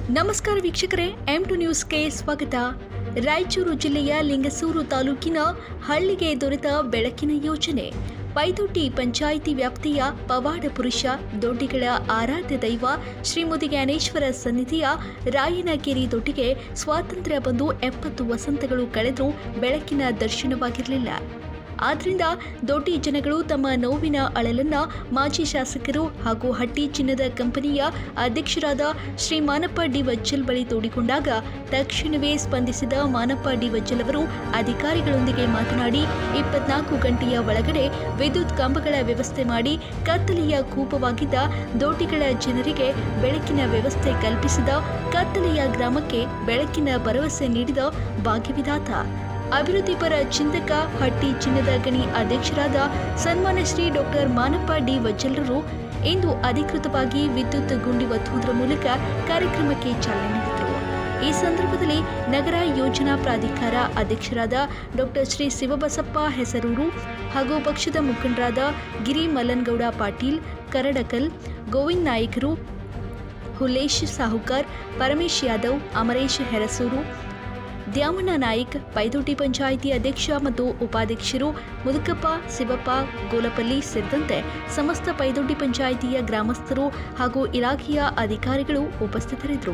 ನಮಸ್ಕಾರ ವೀಕ್ಷಕರೇ M to ನ್ಯೂಸ್ಗೆ ಸ್ವಾಗತ ರಾಯಚೂರು ಜಿಲ್ಲೆಯ ಲಿಂಗಸೂರು ತಾಲೂಕಿನ ಹಳ್ಳಿಗೆ ದೊರೆತ ಬೆಳಕಿನ ಯೋಜನೆ ಪೈದೊಡ್ಡಿ ಪಂಚಾಯಿತಿ ವ್ಯಾಪ್ತಿಯ ಪವಾಡ ಪುರುಷ ದೊಡ್ಡಿಗಳ ಆರಾಧ್ಯ ದೈವ ಶ್ರೀ ಮುದಿಜ್ಞಾನೇಶ್ವರ ಸನ್ನಿಧಿಯ ರಾಯನಗಿರಿ ದೊಡ್ಡಿಗೆ ಸ್ವಾತಂತ್ರ್ಯ ಬಂದು ಎಪ್ಪತ್ತು ವಸಂತಗಳು ಕಳೆದರೂ ಬೆಳಕಿನ ದರ್ಶನವಾಗಿರಲಿಲ್ಲ ಆದ್ರಿಂದ ದೊಡ್ಡಿ ಜನಗಳು ತಮ್ಮ ನೋವಿನ ಅಳಲನ್ನ ಮಾಜಿ ಶಾಸಕರು ಹಾಗೂ ಹಟ್ಟಿ ಚಿನ್ನದ ಕಂಪನಿಯ ಅಧ್ಯಕ್ಷರಾದ ಶ್ರೀ ಮಾನಪ್ಪ ಡಿ ವಜ್ಜಲ್ ಬಳಿ ತೋಡಿಕೊಂಡಾಗ ತಕ್ಷಣವೇ ಸ್ಪಂದಿಸಿದ ಮಾನಪ್ಪ ಡಿ ವಜ್ಜಲ್ ಅವರು ಅಧಿಕಾರಿಗಳೊಂದಿಗೆ ಮಾತನಾಡಿ ಇಪ್ಪತ್ನಾಲ್ಕು ಗಂಟೆಯ ಒಳಗಡೆ ವಿದ್ಯುತ್ ಕಂಬಗಳ ವ್ಯವಸ್ಥೆ ಮಾಡಿ ಕತ್ತಲೆಯ ಕೂಪವಾಗಿದ್ದ ದೊಡ್ಡಿಗಳ ಜನರಿಗೆ ಬೆಳಕಿನ ವ್ಯವಸ್ಥೆ ಕಲ್ಪಿಸಿದ ಕತ್ತಲೆಯ ಗ್ರಾಮಕ್ಕೆ ಬೆಳಕಿನ ಭರವಸೆ ನೀಡಿದ ಭಾಗ್ಯವಿಧಾತ ಅಭಿವೃದ್ಧಿಪರ ಚಿಂತಕ ಹಟ್ಟಿ ಚಿನ್ನದ ಗಣಿ ಅಧ್ಯಕ್ಷರಾದ ಸನ್ಮಾನ್ಯ ಶ್ರೀ ಡಾಕ್ಟರ್ ಮಾನಪ್ಪ ಡಿ ವಜ್ಜಲರು ಇಂದು ಅಧಿಕೃತವಾಗಿ ವಿದ್ಯುತ್ ಗುಂಡಿ ಒತ್ತುವುದರ ಮೂಲಕ ಕಾರ್ಯಕ್ರಮಕ್ಕೆ ಚಾಲನೆ ನೀಡಿದರು ಈ ಸಂದರ್ಭದಲ್ಲಿ ನಗರ ಯೋಜನಾ ಪ್ರಾಧಿಕಾರ ಅಧ್ಯಕ್ಷರಾದ ಡಾಕ್ಟರ್ ಶ್ರೀ ಶಿವಬಸಪ್ಪ ಹೆಸರೂರು ಹಾಗೂ ಪಕ್ಷದ ಮುಖಂಡರಾದ ಗಿರಿ ಮಲ್ಲನಗೌಡ ಪಾಟೀಲ್ ಕರಡಕಲ್ ಗೋವಿಂದ್ ನಾಯಕರು ಹುಲೇಶ್ ಸಾಹುಕಾರ್ ಪರಮೇಶ್ ಯಾದವ್ ಅಮರೇಶ್ ಹೆರಸೂರು ದ್ಯಾಮಣ್ಣ ನಾಯ್ಕ್ ಪೈದೊಡ್ಡಿ ಪಂಚಾಯಿತಿ ಅಧ್ಯಕ್ಷ ಮತ್ತು ಉಪಾಧ್ಯಕ್ಷರು ಮುದುಕಪ್ಪ ಶಿವಪ್ಪ ಗೋಲಪಲ್ಲಿ ಸೇರಿದಂತೆ ಸಮಸ್ತ ಪೈದೊಡ್ಡಿ ಪಂಚಾಯಿತಿಯ ಗ್ರಾಮಸ್ಥರು ಹಾಗೂ ಇಲಾಖೆಯ ಅಧಿಕಾರಿಗಳು ಉಪಸ್ಥಿತರಿದ್ದರು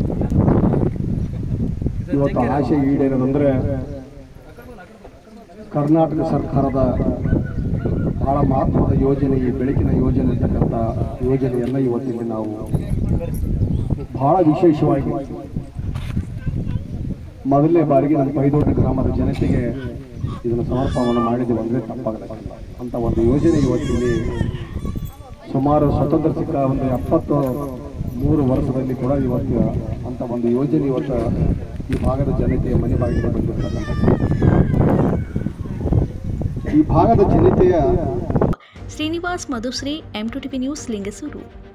ಇವತ್ತು ಆಶೆ ಈಡೇರೋದಂದ್ರೆ ಕರ್ನಾಟಕ ಸರ್ಕಾರದ ಬಹಳ ಮಹತ್ವದ ಯೋಜನೆ ಈ ಬೆಳಕಿನ ಯೋಜನೆ ಇರ್ತಕ್ಕಂಥ ಯೋಜನೆಯನ್ನ ಇವತ್ತಿಗೆ ನಾವು ಬಹಳ ವಿಶೇಷವಾಗಿ ಮೊದಲನೇ ಬಾರಿಗೆ ನಮ್ಮ ಪೈದೋಟ ಗ್ರಾಮದ ಜನತೆಗೆ ಇದನ್ನು ಸಮರ್ಪಣವನ್ನು ಮಾಡಿದ್ದೀವಿ ಅಂದರೆ ತಪ್ಪಾಗಲ್ಲ ಅಂತ ಒಂದು ಯೋಜನೆ ಇವತ್ತಿಲ್ಲಿ ಸುಮಾರು ಸ್ವತಂತ್ರ ಸಿಕ್ಕ ಒಂದು ಎಪ್ಪತ್ತು ಮೂರು ವರ್ಷದಲ್ಲಿ ಕೂಡ ಇವತ್ತು ಅಂತ ಒಂದು ಯೋಜನೆ ಇವತ್ತು ಈ ಭಾಗದ ಜನತೆಯ ಮನೆ ಬಾಗಿಲಿಗೆ ಬಂದಿರ್ತಕ್ಕಂಥ ಈ ಭಾಗದ ಜನತೆಯ Srinivas Madhushree M two TV news Lingasuru